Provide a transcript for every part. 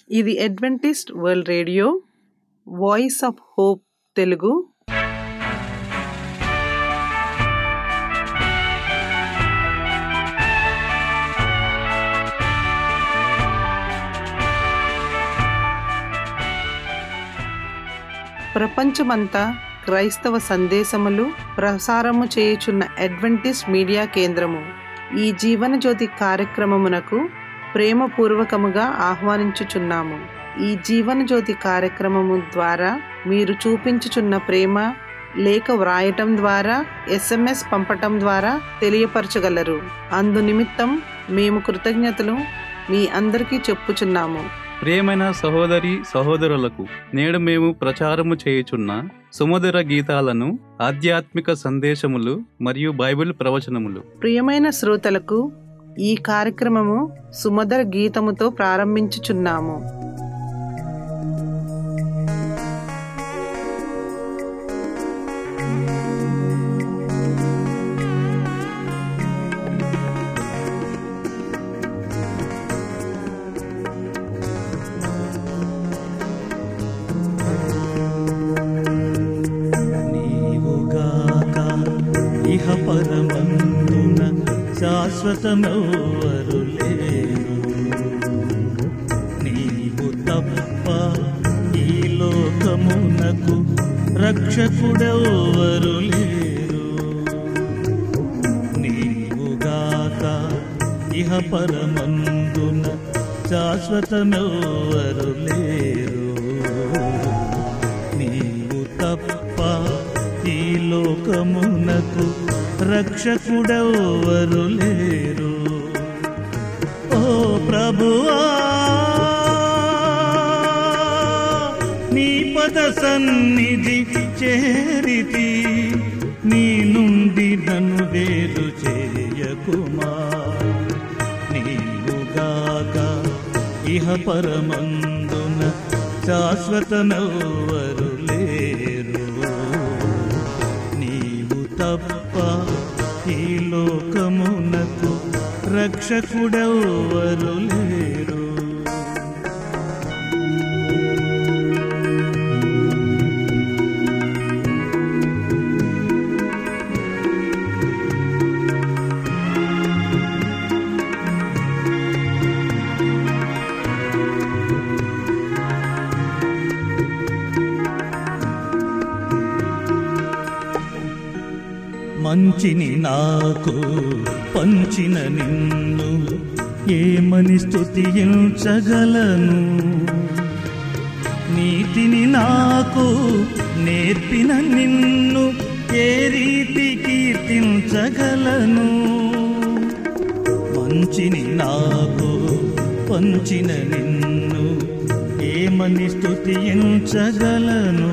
ఇది Adventist World Radio Voice of Hope Telugu ప్రపంచమంతా క్రైస్తవ సందేశములు ప్రసారము చేయుచున్న అడ్వెంటిస్ట్ మీడియా కేంద్రము ఈ జీవనజ్యోతి కార్యక్రమమునకు ప్రేమపూర్వకముగా ఆహ్వానించుచున్నాము ఈ జీవనజ్యోతి కార్యక్రమము ద్వారా మీరు చూపించుచున్న ప్రేమ లేఖ వ్రాయటం ద్వారా ఎస్ఎంఎస్ పంపటం ద్వారా తెలియపరచగలరు అందు నిమిత్తం మేము కృతజ్ఞతలు మీ అందరికీ చెప్పుచున్నాము ప్రియమైన సహోదరి సహోదరులకు నేడు మేము ప్రచారము చేయుచున్న సుమధుర గీతాలను ఆధ్యాత్మిక సందేశములు మరియు బైబిల్ ప్రవచనములు ప్రియమైన శ్రోతలకు ఈ కార్యక్రమము సుమధుర గీతముతో ప్రారంభించుచున్నాము నీవుగాక ఇహ పరమందున శాశ్వతమెవ్వరు లేరు నీవు తప్ప ఈ లోకమునకు రక్షకుడెవ్వరు లేరు నీవుగాక ఇహ పరమందున శాశ్వతమెవ్వరు లేరు నీవు తప్ప ఈ లోకమునకు రక్షకుడెవ్వరు లేరు ఓ ప్రభువా నీ పద సన్నిధి చేరితి నీ నుండి నన్ను వేరు చేయకుమా నీవుగాక ఇహ పరమందున శాశ్వతమెవ్వరు లేరు నీవు తప్ప ఈ లోకమునకు రక్షకుడెవ్వరు లేరు మంచిని నాకు పంచిన నిన్ను ఏమని స్తుతించగలను నీతిని నాకు నేర్పిన నిన్ను ఏ రీతి కీర్తించగలను మంచిని నాకు పంచిన నిన్ను ఏమని స్తుతించగలను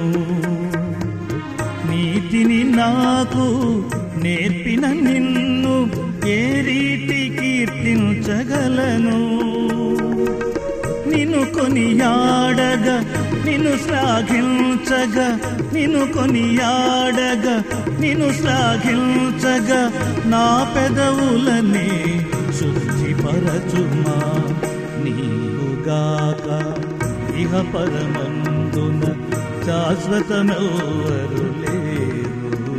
నీతిని నాకు నేర్పిన నిన్ను ఏ రీతి కీర్తించగలను నిన్ను కొనియాడగా నిన్ను శ్లాఘించగా నిన్ను కొనియాడగా నిన్ను శ్లాఘించగా నా పెదవులనే శుద్ధిపరచుమా నీవుగాక ఇహ పరమందున శాశ్వతమెవ్వరు లేరు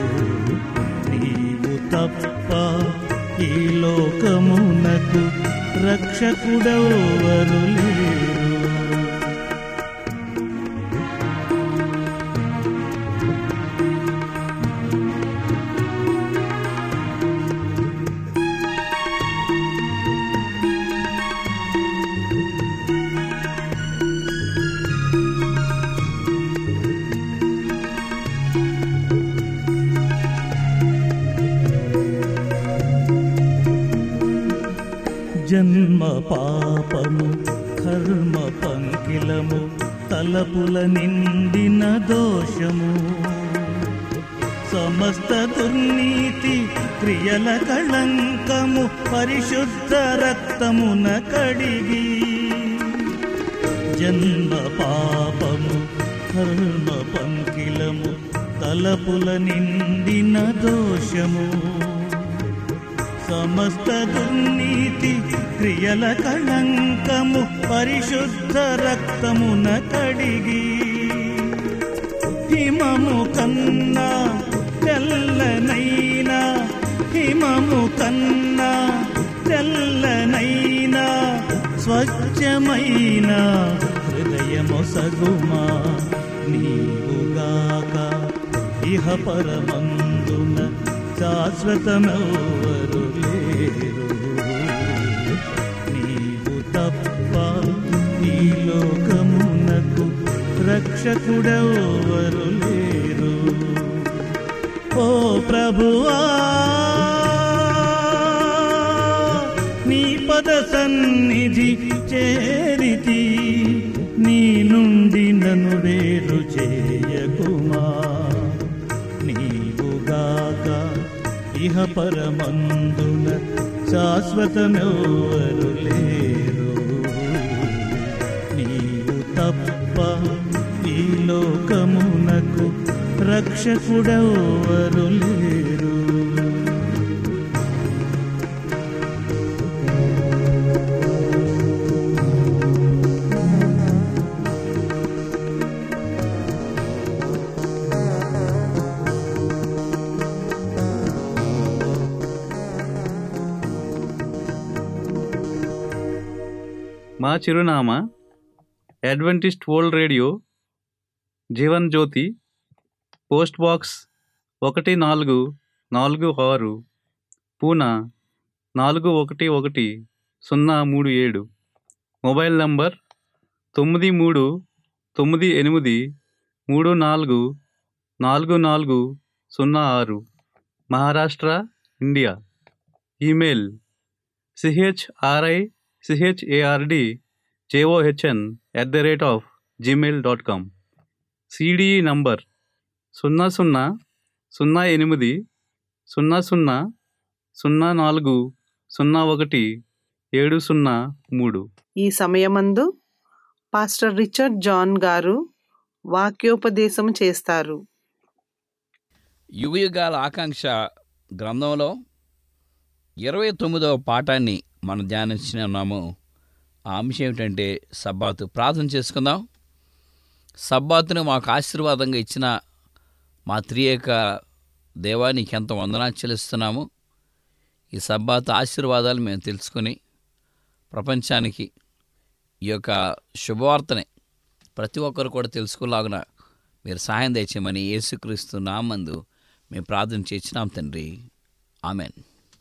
నీవు తప్ప ఈ లోకమునకు రక్షకుడెవ్వరు లేరు జన్మ పాపము కర్మ పంకిలము తలపుల నిండిన దోషము సమస్త దుర్నీతి క్రియల కళంకము పరిశుద్ధ రక్తమున కడిగి జన్మ పాపము కర్మ పంకిలము తలపుల నిండిన దోషము సమస్త దుర్నీతి క్రియల కళంకము పరిశుద్ధ రక్తమున కడిగి హిమము కన్నా తెల్లనైనా హిమము కన్నా తెల్లనైనా స్వచ్ఛమైన హృదయమొసగుమా నీవుగాక ఇహ పరమందున శాశ్వతమెవరు లేరు నీవు తప్ప ఈ లోకమునకు రక్షకుడెవరు లేరు ఓ ప్రభువా నీ పద సన్నిధి చేరితి నీ నుండి నన్ను వేరు చేయకుమా నీవుగాక ఇహ పరమందున శాశ్వతమెవరు లేరు నీవు తప్ప ఈ లోకమునకు రక్షకుడెవరు లేరు మా చిరునామా Adventist World Radio Jeevan Jyothi post box ఒకటి నాలుగు నాలుగు ఆరు పూనా నాలుగు ఒకటి ఒకటి సున్నా మూడు ఏడు మొబైల్ నంబర్ తొమ్మిది మూడు తొమ్మిది ఎనిమిది మూడు నాలుగు నాలుగు నాలుగు సున్నా ఆరు Maharashtra India email CHRI CHARD JOHN at the rate of Gmail dot com CDE number సున్నా సున్నా సున్నా ఎనిమిది సున్నా సున్నా సున్నా నాలుగు సున్నా ఒకటి ఏడు సున్నా మూడు ఈ సమయమందు పాస్టర్ రిచర్డ్ జాన్ గారు వాక్యోపదేశం చేస్తారు యుగయుగాల ఆకాంక్ష గ్రంథంలో ఇరవై తొమ్మిదవ పాఠాన్ని మనం ధ్యానించిన ఉన్నాము ఆ అంశం ఏమిటంటే సబ్బాతు ప్రార్థన చేసుకుందాం సబ్బాతును మాకు ఆశీర్వాదంగా ఇచ్చిన మా త్రియేక దేవానికి ఎంత వందనాలు చెల్లిస్తున్నాము ఈ సబ్బాతు ఆశీర్వాదాలు మేము తెలుసుకుని ప్రపంచానికి ఈ యొక్క శుభవార్తని ప్రతి ఒక్కరు కూడా తెలుసుకులాగున మీరు సహాయం తెచ్చామని యేసుక్రీస్తు నామందు మేము ప్రార్థన చేసినాం తండ్రి ఆమెన్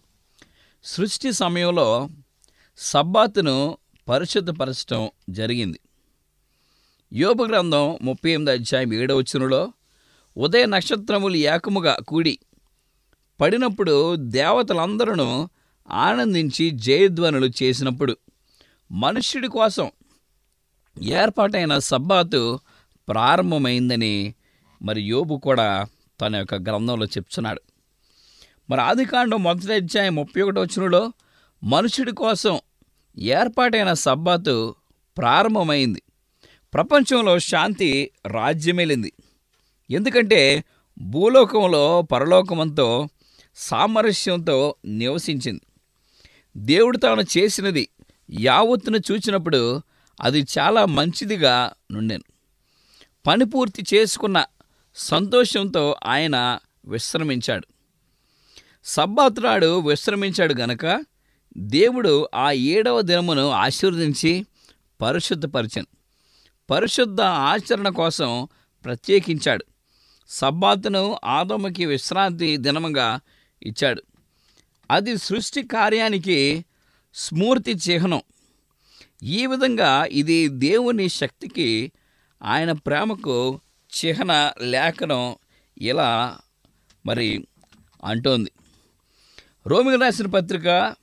సృష్టి సమయంలో సబ్బాతును పరిశుద్ధపరచడం జరిగింది యోబు గ్రంథం ముప్పై ఎనిమిది అధ్యాయం ఏడవచనంలో ఉదయ నక్షత్రములు ఏకముగా కూడి పడినప్పుడు దేవతలందరూ ఆనందించి జయధ్వనులు చేసినప్పుడు మనుష్యుడి కోసం ఏర్పాటైన సబ్బాతు ప్రారంభమైందని మరి యోబు కూడా తన యొక్క గ్రంథంలో చెప్తున్నాడు మరి ఆదికాండం మొదటి అధ్యాయం ముప్పై ఒకటి వచ్చినలో మనుషుడి కోసం ఏర్పాటైన సబ్బాతు ప్రారంభమైంది ప్రపంచంలో శాంతి రాజ్యమేలింది ఎందుకంటే భూలోకంలో పరలోకమంతో సామరస్యంతో నివసించింది దేవుడు తాను చేసినది యావత్తును చూచినప్పుడు అది చాలా మంచిదిగా నుండెను పని పూర్తి చేసుకున్న సంతోషంతో ఆయన విశ్రమించాడు సబ్బాతు నాడు విశ్రమించాడు గనక దేవుడు ఆ ఏడవ దినమును ఆశీర్వదించి పరిశుద్ధపరిచను పరిశుద్ధ ఆచరణ కోసం ప్రత్యేకించాడు సబ్బాతును ఆదముకి విశ్రాంతి దినముగా ఇచ్చాడు అది సృష్టి కార్యానికి స్మూర్తి చిహ్నం ఈ విధంగా ఇది దేవుని శక్తికి ఆయన ప్రేమకు చిహ్న లేఖనం ఇలా మరి అంటోంది రోమికి రాసిన పత్రిక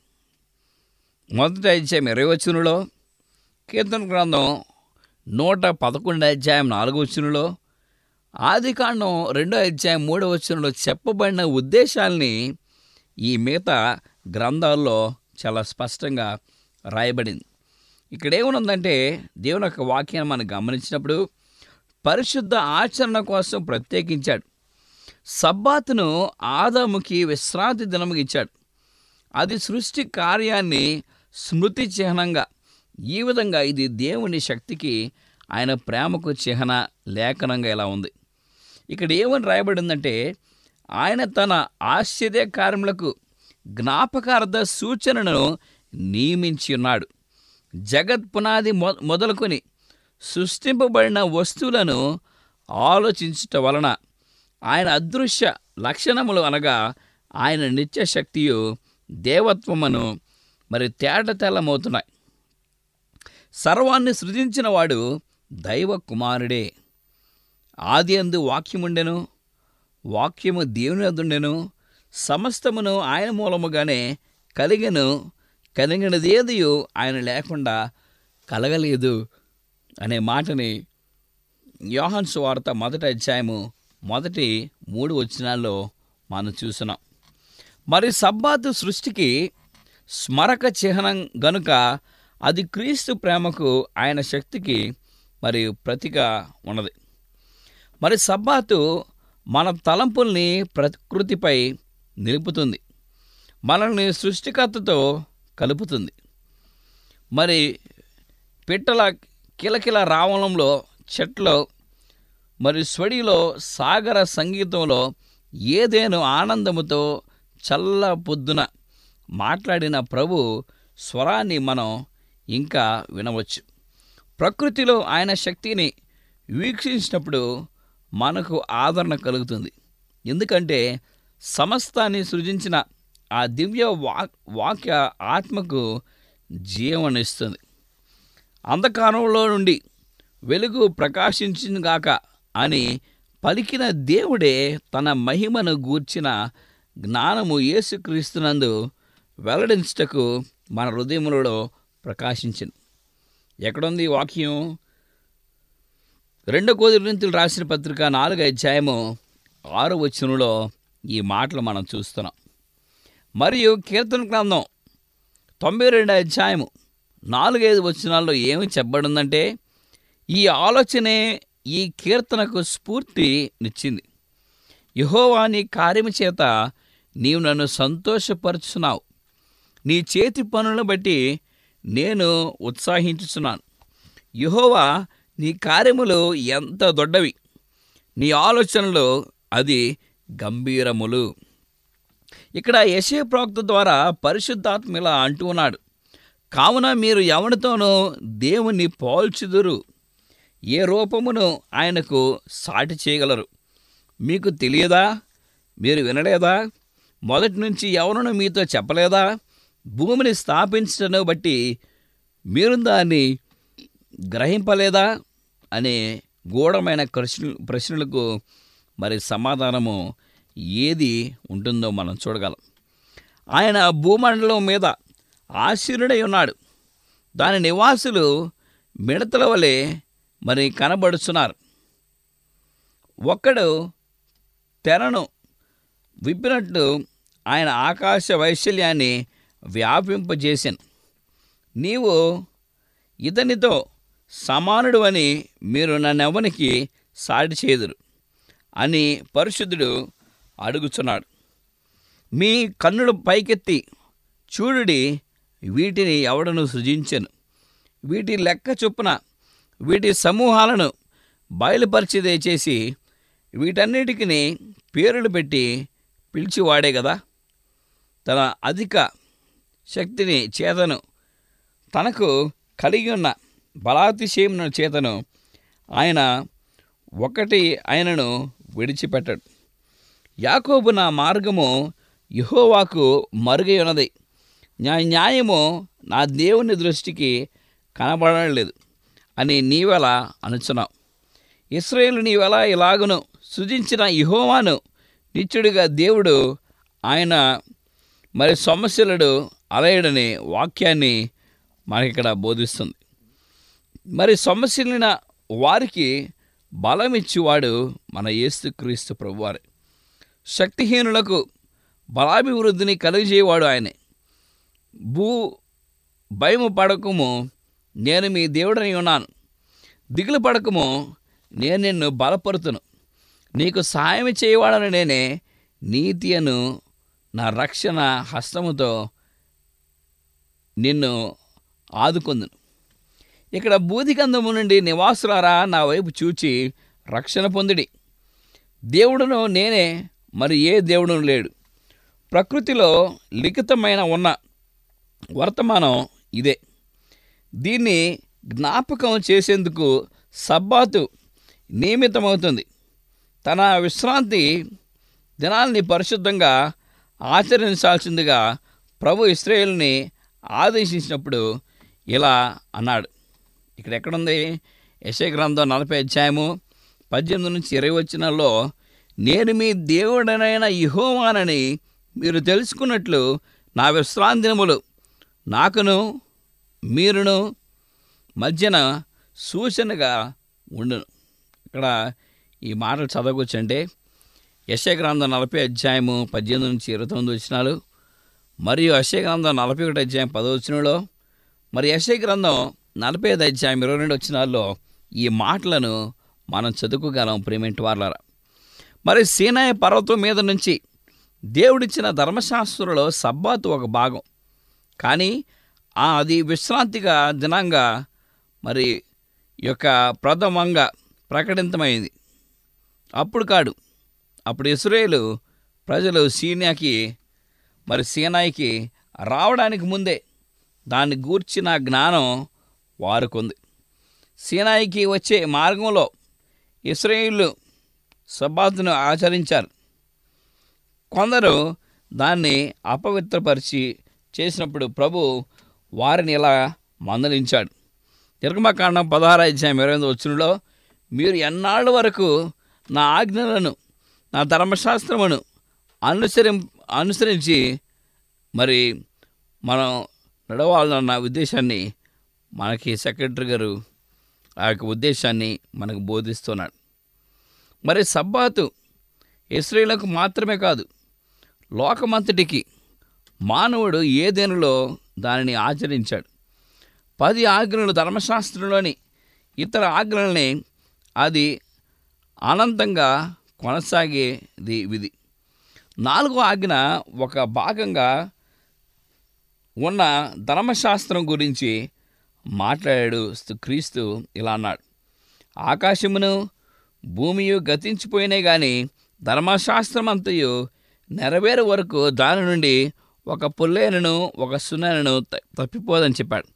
మొదటి అధ్యాయం ఇరవై వచనంలో కీర్తన గ్రంథం నూట పదకొండు అధ్యాయం నాలుగో వచనంలో ఆదికాండం రెండో అధ్యాయం మూడో వచనంలో చెప్పబడిన ఉద్దేశాల్ని ఈ మిగతా గ్రంథాల్లో చాలా స్పష్టంగా రాయబడింది ఇక్కడ ఏమనుందంటే దేవుని యొక్క వాక్యాన్ని మనం గమనించినప్పుడు పరిశుద్ధ ఆచరణ కోసం ప్రత్యేకించాడు సబ్బాతును ఆదాముకి విశ్రాంతి దినముగా ఇచ్చాడు అది సృష్టి కార్యాన్ని స్మృతి చిహ్నంగా ఈ విధంగా ఇది దేవుని శక్తికి ఆయన ప్రేమకు చిహ్న లేఖనంగా ఇలా ఉంది ఇక్కడ ఏమని రాయబడిందంటే ఆయన తన ఆశ్చర్య కార్యములకు జ్ఞాపకార్థ సూచనను నియమించి ఉన్నాడు జగత్ పునాది మొ మొదలుకొని సృష్టింపబడిన వస్తువులను ఆలోచించుట వలన ఆయన అదృశ్య లక్షణములు అనగా ఆయన నిత్య శక్తియు దేవత్వమును మరి తేట తెల్లమవుతున్నాయి సర్వాన్ని సృజించిన వాడు దైవ కుమారుడే ఆది అందు వాక్యముండెను వాక్యము దేవుని అందుండెను సమస్తమును ఆయన మూలముగానే కలిగెను కలిగినదేదియు ఆయన లేకుండా కలగలేదు అనే మాటని యోహన్ సువార్త మొదటి అధ్యాయము మొదటి మూడు వచనాల్లో మనం చూస్తున్నాం మరి సబ్బాతు సృష్టికి స్మరక చిహ్నం గనుక అది క్రీస్తు ప్రేమకు ఆయన శక్తికి మరి ప్రతిగా ఉన్నది మరి సబ్బాతు మన తలంపుల్ని ప్రకృతిపై నిలుపుతుంది మనల్ని సృష్టికర్తతో కలుపుతుంది మరి పిట్టల కిలకిల రావణంలో చెట్లో మరి స్వడిలో సాగర సంగీతంలో ఏదేను ఆనందముతో చల్ల పొద్దున మాట్లాడిన ప్రభు స్వరాన్ని మనం ఇంకా వినవచ్చు ప్రకృతిలో ఆయన శక్తిని వీక్షించినప్పుడు మనకు ఆదరణ కలుగుతుంది ఎందుకంటే సమస్తాన్ని సృజించిన ఆ దివ్య వాక్ వాక్య ఆత్మకు జీవనిస్తుంది అంధకారంలో నుండి వెలుగు ప్రకాశించిందిగాక అని పలికిన దేవుడే తన మహిమను గూర్చిన జ్ఞానము యేసుక్రీస్తునందు వెల్లడించుటకు మన హృదయములలో ప్రకాశించింది ఎక్కడుంది ఈ వాక్యం రెండో కోదిరింతలు రాసిన పత్రిక నాలుగు అధ్యాయము ఆరు వచనంలో ఈ మాటలు మనం చూస్తున్నాం మరియు కీర్తన గ్రంథం తొంభై రెండు అధ్యాయము నాలుగైదు వచనాల్లో ఏమి చెప్పబడిందంటే ఈ ఆలోచనే ఈ కీర్తనకు స్ఫూర్తినిచ్చింది యహోవా నీ కార్యము చేత నీవు నన్ను సంతోషపరుచున్నావు నీ చేతి పనులను బట్టి నేను ఉత్సాహించుచున్నాను యహోవా నీ కార్యములు ఎంత దొడ్డవి నీ ఆలోచనలు అది గంభీరములు ఇక్కడ యశే ప్రవక్త ద్వారా పరిశుద్ధాత్మ ఇలా అంటూ ఉన్నాడు కావున మీరు ఎవరితోనూ దేవుణ్ణి పోల్చుదురు ఏ రూపమును ఆయనకు సాటి చేయగలరు మీకు తెలియదా మీరు వినలేదా మొదటి నుంచి ఎవరును మీతో చెప్పలేదా భూమిని స్థాపించటను బట్టి మీరు దాన్ని గ్రహింపలేదా అనే గూఢమైన ప్రశ్న ప్రశ్నలకు మరి సమాధానము ఏది ఉంటుందో మనం చూడగలం ఆయన భూమండలం మీద ఆశీనుడై ఉన్నాడు దాని నివాసులు మిడతల వలె మరి కనబడుచున్నారు ఒక్కడు తెరను విప్పినట్టు ఆయన ఆకాశ వైశల్యాన్ని వ్యాపింపజేశాను నీవు ఇతనితో సమానుడు అని మీరు నన్నెవనికి సాటి చేదురు అని పరిశుద్ధుడు అడుగుచున్నాడు మీ కన్నులు పైకెత్తి చూడుడి వీటిని ఎవడను సృజించెను వీటి లెక్క చొప్పున వీటి సమూహాలను బయలుపరిచి దయచేసి వీటన్నిటికీ పేర్లు పెట్టి పిలిచివాడే కదా తన అధిక శక్తిని చేతను తనకు కలిగి ఉన్న బలాతిశయమున చేతను ఆయన ఒకటి ఆయనను విడిచిపెట్టడు యాకోబు నా మార్గము యహోవాకు మరుగై ఉన్నది నా న్యాయము నా దేవుని దృష్టికి కనబడలేదు అని నీవెలా అనుచున్నావు ఇస్రాయేలు నీవెలా ఇలాగును సృజించిన యహోవాను నిత్యుడిగా దేవుడు ఆయన మరి సమస్యలుడు అలయడని వాక్యాన్ని మనకిక్కడ బోధిస్తుంది మరి సమస్యలైన వారికి బలమిచ్చేవాడు మన యేసుక్రీస్తు ప్రభువారే శక్తిహీనులకు బలాభివృద్ధిని కలుగజేయవాడు ఆయనే భూ భయము పడకము నేను మీ దేవుడని ఉన్నాను దిగులు పడకము నేను నిన్ను బలపరుతును నీకు సహాయం చేయవాడని నేనే నీతి అను నా రక్షణ హస్తముతో నిన్ను ఆదుకొందును ఇక్కడ బూదిగంధము నుండి నివాసులారా నా వైపు చూచి రక్షణ పొందిడి దేవుడును నేనే మరి ఏ దేవుడును లేడు ప్రకృతిలో లిఖితమైన ఉన్న వర్తమానం ఇదే దీన్ని జ్ఞాపకం చేసేందుకు సబ్బాతు నియమితమవుతుంది తన విశ్రాంతి దినాల్ని పరిశుద్ధంగా ఆచరించాల్సిందిగా ప్రభు ఇస్రాయేల్ని ఆదేశించినప్పుడు ఇలా అన్నాడు ఇక్కడ ఎక్కడుంది యశయ గ్రంథం నలభై అధ్యాయము పద్దెనిమిది నుంచి ఇరవై వచ్చినలో నేను మీ దేవుడనైన ఇహోవానని మీరు తెలుసుకున్నట్లు నా విశ్రాంతి దినములు నాకును మీరును మధ్యన సూచనగా ఉండును ఇక్కడ ఈ మాటలు చదవకొచ్చంటే యశయ గ్రంథం నలభై అధ్యాయము పద్దెనిమిది నుంచి ఇరవై తొమ్మిది వచ్చినాలు మరియు యశయ గ్రంథం నలభై ఒకటి అధ్యాయం పదవచనంలో మరి యశయ గ్రంథం నలభై ఐదు అధ్యాయం ఇరవై రెండు వచ్చినాల్లో ఈ మాటలను మనం చదువుకోగలం ప్రేమేంటి వాళ్ళరా మరి సీనాయ పర్వతం మీద నుంచి దేవుడిచ్చిన ధర్మశాస్త్రంలో సబ్బాతు ఒక భాగం కానీ ఆ అది విశ్రాంతిగా దినంగా మరి ఈ యొక్క ప్రథమంగా ప్రకటితమైంది అప్పుడు కాడు అప్పుడు ఇస్రాయేలు ప్రజలు సీనాకి మరి సీనాయికి రావడానికి ముందే దాన్ని గూర్చిన జ్ఞానం వారుకుంది సీనాయికి వచ్చే మార్గంలో ఇస్రాయేళ్ళు సబ్బాతును ఆచరించారు కొందరు దాన్ని అపవిత్రపరిచి చేసినప్పుడు ప్రభు వారిని ఇలా మందలించాడు నిర్గమకాండం పదహారు అధ్యాయం ఇరవై ఎనిమిది వచ్చినలో మీరు ఎన్నాళ్ళ వరకు నా ఆజ్ఞలను నా ధర్మశాస్త్రమును అనుసరి అనుసరించి మరి మనం నడవాలన్న ఉద్దేశాన్ని మనకి సెక్రటరీ గారు ఆ యొక్క ఉద్దేశాన్ని మనకు బోధిస్తున్నాడు మరి సబ్బాతు ఇస్రాయేళ్లకు మాత్రమే కాదు లోకమంతటికి మానవుడు ఏదేనులో దానిని ఆచరించాడు పది ఆజ్ఞలు ధర్మశాస్త్రంలోని ఇతర ఆజ్ఞల్ని అది అనంతంగా కొనసాగేది విధి నాలుగో ఆజ్ఞ ఒక భాగంగా ఉన్న ధర్మశాస్త్రం గురించి మాట్లాడాడు క్రీస్తు ఇలా అన్నాడు ఆకాశమును భూమియు గతించిపోయినాయి కానీ ధర్మశాస్త్రం అంతయు నెరవేరు వరకు దాని నుండి ఒక పుల్లేనను ఒక సున్నెలను త- తప్పిపోదని చెప్పాడు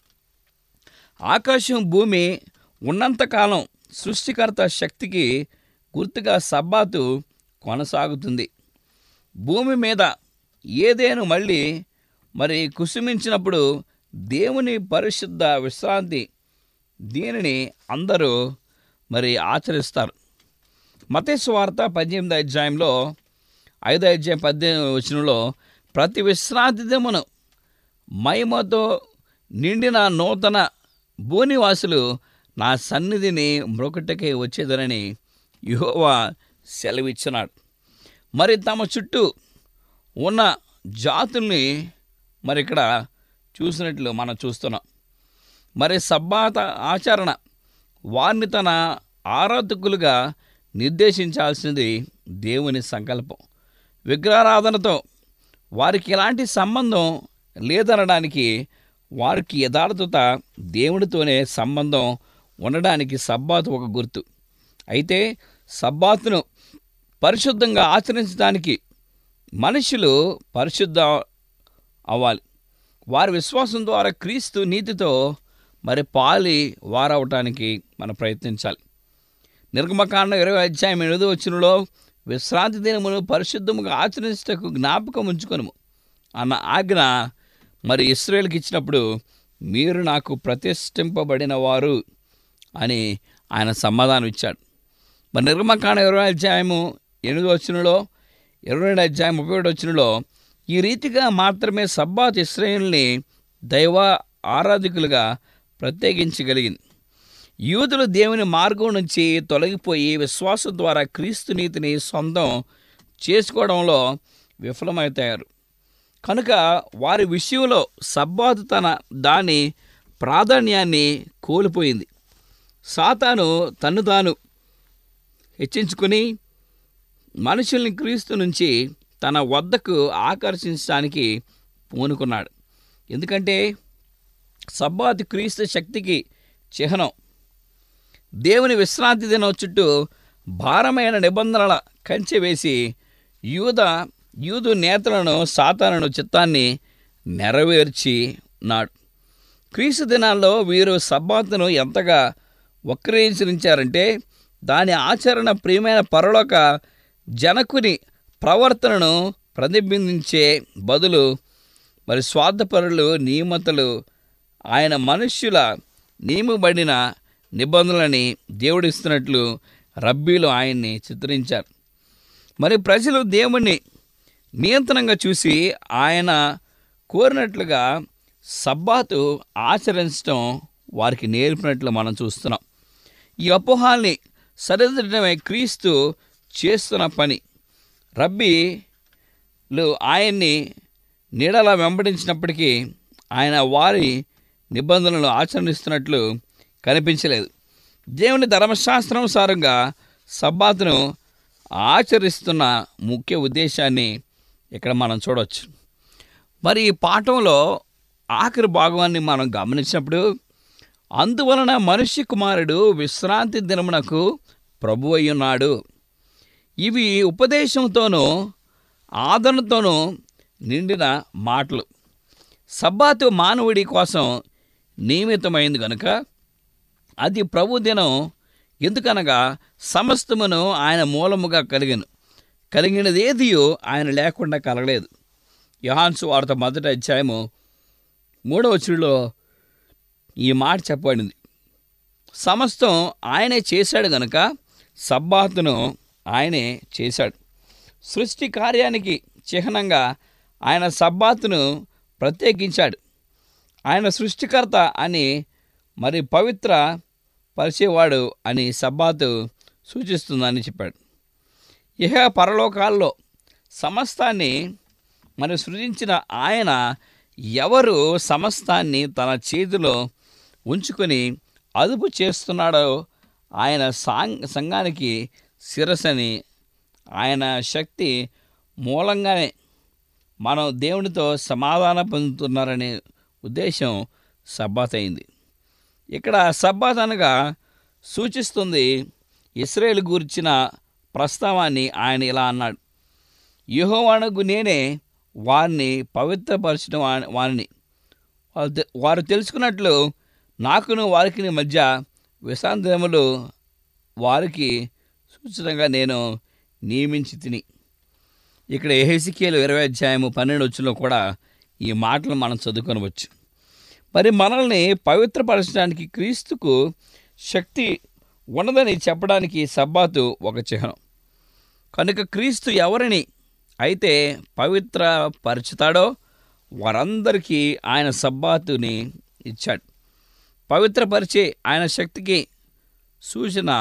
ఆకాశం భూమి ఉన్నంతకాలం సృష్టికర్త శక్తికి గుర్తుగా సబ్బాతు కొనసాగుతుంది భూమి మీద ఏదేను మళ్ళీ మరి కుసుమించినప్పుడు దేవుని పరిశుద్ధ విశ్రాంతి దీనిని అందరూ మరి ఆచరిస్తారు మతేసు వార్త పద్దెనిమిది అధ్యాయంలో ఐదో అధ్యాయం పద్దెనిమిది వచనంలో ప్రతి విశ్రాంతి దినమును మహిమతో నిండిన నూతన భూనివాసులు నా సన్నిధిని మ్రొకటికే వచ్చేదనని యెహోవా సెలవిచ్చినాడు మరి తమ చుట్టూ ఉన్న జాతుల్ని మరి ఇక్కడ చూసినట్లు మనం చూస్తున్నాం మరి సబ్బాత ఆచరణ వారిని తన ఆరాధకులుగా నిర్దేశించాల్సింది దేవుని సంకల్పం విగ్రహారాధనతో వారికి ఎలాంటి సంబంధం లేదనడానికి వారికి యథార్థత దేవుడితోనే సంబంధం ఉండడానికి సబ్బాతు ఒక గుర్తు అయితే సబ్బాతును పరిశుద్ధంగా ఆచరించడానికి మనుషులు పరిశుద్ధ అవ్వాలి వారి విశ్వాసం ద్వారా క్రీస్తు నీతితో మరి పాలి వారవటానికి మనం ప్రయత్నించాలి నిర్గమకాండ ఇరవై అధ్యాయం ఎనిమిది వచ్చినలో విశ్రాంతి దినమును పరిశుద్ధముగా ఆచరించటకు జ్ఞాపకం ఉంచుకొనుము అన్న ఆజ్ఞ మరి ఇస్రాయేల్కి ఇచ్చినప్పుడు మీరు నాకు ప్రతిష్ఠింపబడిన వారు అని ఆయన సమాధానం ఇచ్చాడు మరి నిర్గమకాండ ఇరవై అధ్యాయము ఎనిమిది వచ్చినలో ఇరవై రెండు అధ్యాయం ముప్పై ఒకటి వచ్చినలో ఈ రీతిగా మాత్రమే సబ్బాత్ ఇస్రాయేల్ని దైవ ఆరాధకులుగా ప్రత్యేకించగలిగింది యూదులు దేవుని మార్గం నుంచి తొలగిపోయి విశ్వాసం ద్వారా క్రీస్తు నీతిని సొంతం చేసుకోవడంలో విఫలమవుతారు కనుక వారి విషయంలో సబ్బాతు తన దాని ప్రాధాన్యాన్ని కోల్పోయింది సాతాను తన్ను తాను హెచ్చించుకుని మనుషుల్ని క్రీస్తు నుంచి తన వద్దకు ఆకర్షించడానికి పూనుకున్నాడు ఎందుకంటే సబ్బాతు క్రీస్తు శక్తికి చిహ్నం దేవుని విశ్రాంతి దినం చుట్టూ భారమైన నిబంధనల కంచె వేసి యూద యూదు నేతలను సాతాను చిత్తాన్ని నెరవేర్చి నాడు క్రీస్తు దినాల్లో వీరు సబ్బాతును ఎంతగా వక్రీకరించారంటే దాని ఆచరణ ప్రియమైన పరలోక జనకుని ప్రవర్తనను ప్రతిబింబించే బదులు మరి స్వార్థపరులు నియమతలు ఆయన మనుష్యుల నియమబడిన నిబంధనలని దేవుడిస్తున్నట్లు రబ్బీలు ఆయన్ని చిత్రించారు మరి ప్రజలు దేవుణ్ణి నియంత్రణంగా చూసి ఆయన కోరినట్లుగా సబ్బాతు ఆచరించడం వారికి నేర్పినట్లు మనం చూస్తున్నాం ఈ అపోహాల్ని సరిదిద్దడమే క్రీస్తు చేస్తున్న పని రబ్బీలు ఆయన్ని నీడలా వెంబడించినప్పటికీ ఆయన వారి నిబంధనలు ఆచరిస్తున్నట్లు కనిపించలేదు దేవుని ధర్మశాస్త్రానుసారంగా సబ్బాతును ఆచరిస్తున్న ముఖ్య ఉద్దేశాన్ని ఇక్కడ మనం చూడవచ్చు మరి ఈ పాఠంలో ఆఖరి భాగాన్ని మనం గమనించినప్పుడు అందువలన మనుష్య కుమారుడు విశ్రాంతి దినమునకు ప్రభు ఉన్నాడు ఇవి ఉపదేశంతోనూ ఆదరణతోనూ నిండిన మాటలు సబ్బాతు మానవుడి కోసం నియమితమైంది కనుక అది ప్రభు దినం ఎందుకనగా సమస్తమును ఆయన మూలముగా కలిగను కలిగినది ఏదియో ఆయన లేకుండా కలగలేదు యోహాన్సు వార్త మొదటి అధ్యాయము మూడవ చుడిలో ఈ మాట చెప్పబడింది సమస్తం ఆయనే చేశాడు గనుక సబ్బాతును ఆయనే చేశాడు సృష్టి కార్యానికి చిహ్నంగా ఆయన సబ్బాతును ప్రత్యేకించాడు ఆయన సృష్టికర్త అని మరి పవిత్ర పరిచేవాడు అని సబ్బాతు సూచిస్తుందని చెప్పాడు ఇహ పరలోకాల్లో సమస్తాన్ని మరి సృజించిన ఆయన ఎవరు సమస్తాన్ని తన చేతిలో ఉంచుకొని అదుపు చేస్తున్నాడో ఆయన సాంగ్ సంఘానికి శిరసని ఆయన శక్తి మూలంగానే మనం దేవునితో సమాధానం పొందుతున్నారనే ఉద్దేశం సబ్బాత్ అయింది ఇక్కడ సబ్బాత్ అనగా సూచిస్తుంది ఇస్రాయేల్ గురించిన ప్రస్తావాన్ని ఆయన ఇలా అన్నాడు యుహోవానకు నేనే వారిని పవిత్రపరచిన వా- వారిని వారు తె- వారు తెలుసుకున్నట్లు నాకును వారికి మధ్య విశాంతములు వారికి సూచనగా నేను నియమించి తిని ఇక్కడ ఎహెసికేలు ఇరవై అధ్యాయము పన్నెండు వచ్చులో కూడా ఈ మాటలు మనం చదువుకొనవచ్చు మరి మనల్ని పవిత్రపరచడానికి క్రీస్తుకు శక్తి ఉన్నదని చెప్పడానికి సబ్బాతు ఒక చిహ్నం కనుక క్రీస్తు ఎవరిని అయితే పవిత్ర పరుచుతాడో వారందరికీ ఆయన సబ్బాతుని ఇచ్చాడు పవిత్రపరిచే ఆయన శక్తికి సూచన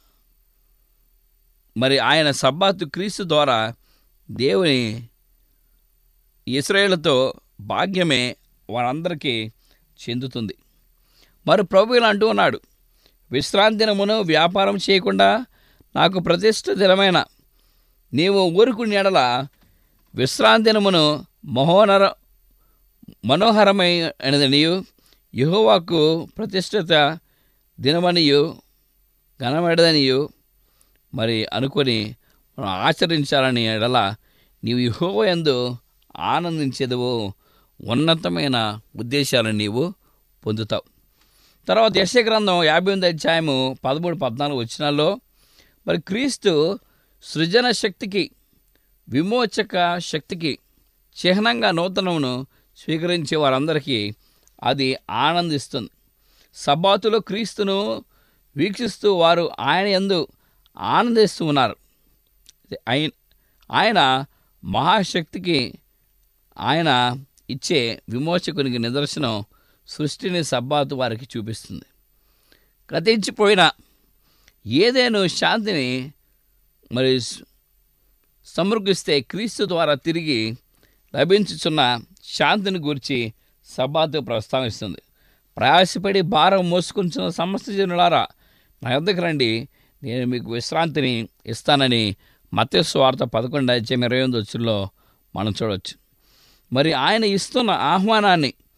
మరి ఆయన సబ్బాతు క్రీస్తు ద్వారా దేవుని ఇస్రాయేళ్లతో భాగ్యమే వారందరికీ చెందుతుంది మరి ప్రభు ఇలా అంటూ ఉన్నాడు విశ్రాంతి దినమును వ్యాపారం చేయకుండా నాకు ప్రతిష్ట దినమైన నీవు ఊరుకు నీడల విశ్రాంతి దినమును మహోనర మనోహరమైనదనియు యెహోవాకు ప్రతిష్ఠిత దినమనియు ఘనమైనదనియు మరి అనుకొని మనం ఆచరించాలని ఎడల నీవు యెహోవా యందు ఆనందించేదవు ఉన్నతమైన ఉద్దేశాలను నీవు పొందుతావు తర్వాత యశ గ్రంథం యాభై ఎనిమిది అధ్యాయము పదమూడు పద్నాలుగు వచ్చినాల్లో మరి క్రీస్తు సృజన శక్తికి విమోచక శక్తికి చిహ్నంగా నూతనమును స్వీకరించే వారందరికీ అది ఆనందిస్తుంది సబ్బాతులో క్రీస్తును వీక్షిస్తూ వారు ఆయన యందు ఆనందిస్తూ ఉన్నారు ఆయన ఆయన మహాశక్తికి ఆయన ఇచ్చే విమోచకునికి నిదర్శనం సృష్టిని సబ్బాతు వారికి చూపిస్తుంది గతించిపోయిన ఏదేను శాంతిని మరి సమృద్ధిస్తే క్రీస్తు ద్వారా తిరిగి లభించుచున్న శాంతిని గురించి సబ్బాతు ప్రస్తావిస్తుంది ప్రయాసపడి భారం మోసుకుంటున్న సమస్త జనులారా నా యొద్దకు రండి నేను మీకు విశ్రాంతిని ఇస్తానని మత్స్సు వార్త పదకొండు అధ్యాయం ఇరవై ఎనిమిది వచ్చుల్లో మనం చూడవచ్చు మరి ఆయన ఇస్తున్న ఆహ్వానాన్ని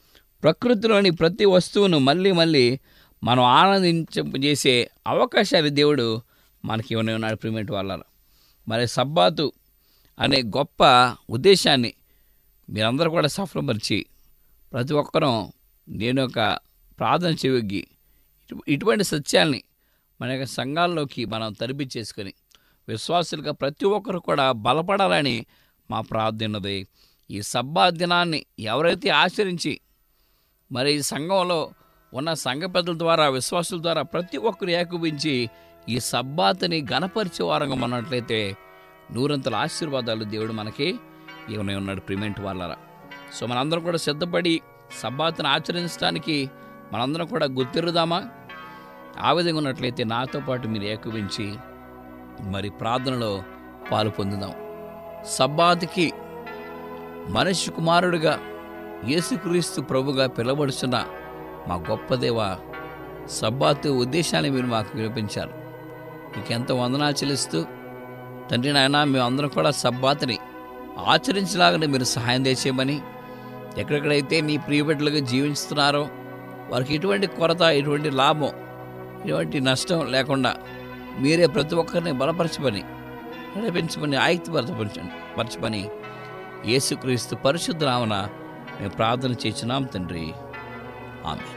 ప్రకృతిలోని ప్రతి వస్తువును మళ్ళీ మళ్ళీ మనం ఆనందించేసే అవకాశాలు దేవుడు మనకి ఇవ్వనే ఉన్నాడు ప్రిమెంట్ వాళ్ళ మరి సబ్బాతు అనే గొప్ప ఉద్దేశాన్ని మీరందరూ కూడా సఫలపరిచి ప్రతి ఒక్కరూ నేను ఒక ప్రార్థన చెవిగ్గి ఇటు- ఇటువంటి సత్యాల్ని మన యొక్క సంఘాల్లోకి మనం తరిపి చేసుకొని విశ్వాసులుగా ప్రతి ఒక్కరు కూడా బలపడాలని మా ప్రార్థన ఉన్నది ఈ సబ్బా దినాన్ని ఎవరైతే ఆచరించి మరి ఈ సంఘంలో ఉన్న సంఘ పెద్దల ద్వారా విశ్వాసుల ద్వారా ప్రతి ఒక్కరు ఏకూపించి ఈ సబ్బాతుని గణపరిచే వారంగా ఉన్నట్లయితే నూరంతల ఆశీర్వాదాలు దేవుడు మనకి ఇవనే ఉన్నాడు ప్రిమెంట్ వాళ్ళరా సో మనందరం కూడా సిద్ధపడి సబ్బాతుని ఆచరించడానికి మనందరం కూడా గుర్తిరుదామా ఆ విధంగా ఉన్నట్లయితే నాతో పాటు మీరు ఏకూపించి మరి ప్రార్థనలో పాలు పొందుదాం సబ్బాతుకి మనిషి కుమారుడిగా యేసుక్రీస్తు ప్రభుగా పిలవడుచున్న మా గొప్ప దేవ సబ్బాతు ఉద్దేశాన్ని మీరు మాకు వినిపించారు మీకెంతో వందనాలు చెల్లిస్తూ తండ్రి నాయన మేమందరం కూడా సబ్బాతుని ఆచరించలాగానే మీరు సహాయం చేసేయమని ఎక్కడెక్కడైతే నీ ప్రియబిడ్డలుగా జీవిస్తున్నారో వారికి ఎటువంటి కొరత ఎటువంటి లాభం ఎటువంటి నష్టం లేకుండా మీరే ప్రతి ఒక్కరిని బలపరచమని నడిపించమని ఆయుక్తపరచపరచండి పరచమని యేసుక్రీస్తు పరిశుద్ధ నామన మేము ప్రార్థన చేస్తున్నాం తండ్రి ఆమె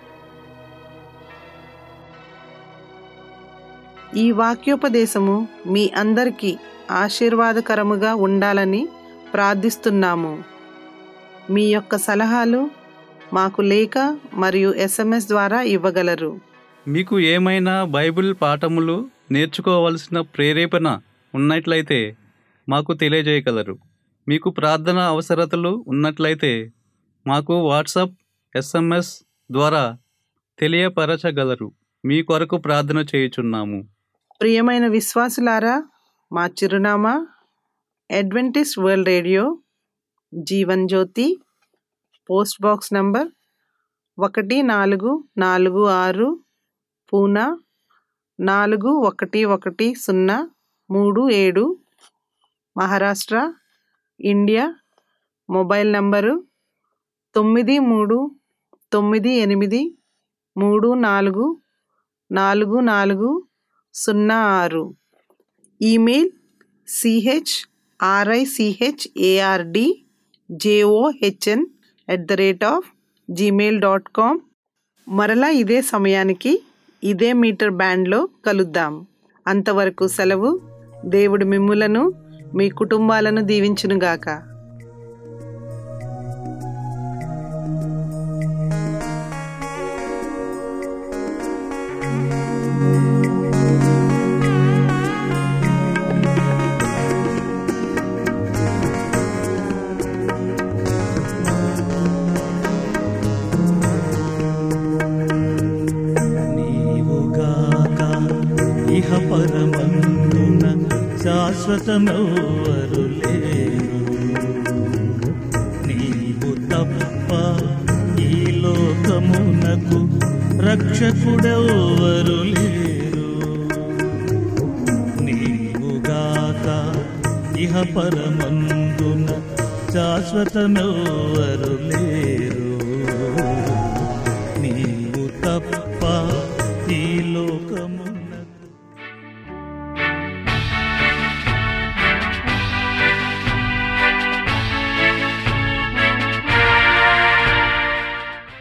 ఈ వాక్యోపదేశము మీ అందరికీ ఆశీర్వాదకరముగా ఉండాలని ప్రార్థిస్తున్నాము మీ యొక్క సలహాలు మాకు లేఖ మరియు ఎస్ఎంఎస్ ద్వారా ఇవ్వగలరు మీకు ఏమైనా బైబిల్ పాఠములు నేర్చుకోవలసిన ప్రేరేపణ ఉన్నట్లయితే మాకు తెలియజేయగలరు మీకు ప్రార్థన అవసరతలు ఉన్నట్లయితే మాకు వాట్సాప్ ఎస్ఎంఎస్ ద్వారా తెలియపరచగలరు మీ కొరకు ప్రార్థన చేయుచున్నాము ప్రియమైన విశ్వాసులారా మా చిరునామా Adventist World Radio Jeevan Jyothi post box number ఒకటి నాలుగు నాలుగు ఆరు పూనా నాలుగు ఒకటి ఒకటి సున్నా మూడు ఏడు మహారాష్ట్ర ఇండియా మొబైల్ నంబరు తొమ్మిది మూడు తొమ్మిది ఎనిమిది మూడు నాలుగు నాలుగు నాలుగు సున్నా ఆరు email CH RICH ARD JOHN at the rate of Gmail dot com మరలా ఇదే సమయానికి ఇదే మీటర్ బ్యాండ్లో కలుద్దాం అంతవరకు సెలవు దేవుడు మిమ్ములను మీ కుటుంబాలను దీవించునుగాక నీవుగాక ఇహ పరమందున శాశ్వతమెవ్వరు లేరు నీవు తప్ప ఈ లోకమునకు రక్షకుడెవ్వరు లేరు నీవుగాక ఇహ పరమందున శాశ్వతమెవ్వరు లేరు నీ